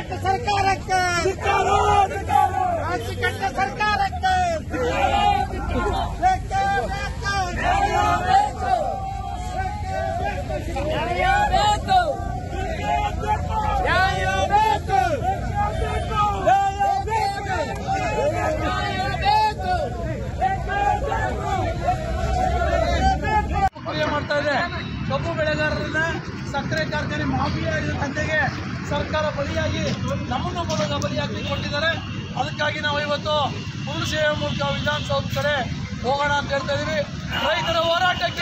ಕೆಟ್ಟ ಸರ್ಕಾರಕ್ಕೆ ರಾಶಿ ಕೆಟ್ಟ ಸರ್ಕಾರಕ್ಕೆ ಬೇಕೇ ಬೇಕು. ನ್ಯಾಯ ಬೇಕು. ನ್ಯಾಯ ಬೇಕು. ನ್ಯಾಯ ಬೇಕು. ಕ್ರಿಯೆ ಮಾಡ್ತಾ ಇದೆ ಕಬ್ಬು ಬೆಳೆಗಾರರನ್ನ ಸಕ್ಕರೆ ಕಾರ್ಖಾನೆ ಮಾಫಿಯಾ ಇದ್ರ ದಂಧೆಗೆ ಸರ್ಕಾರ ಬಲಿಯಾಗಿ ನಮ್ಮನ್ನು ಕೂಡ ಬಲಿಯಾಗಿ ಕೊಟ್ಟಿದ್ದಾರೆ ಅದಕ್ಕಾಗಿ ನಾವು ಇವತ್ತು ಪುನರ್ ಸೇವೆ ಮೂಲಕ ವಿಧಾನಸೌಧ ಕಡೆ ಹೋಗೋಣ ಅಂತ ಹೇಳ್ತಾ ಇದೀವಿ ರೈತರ ಹೋರಾಟಕ್ಕೆ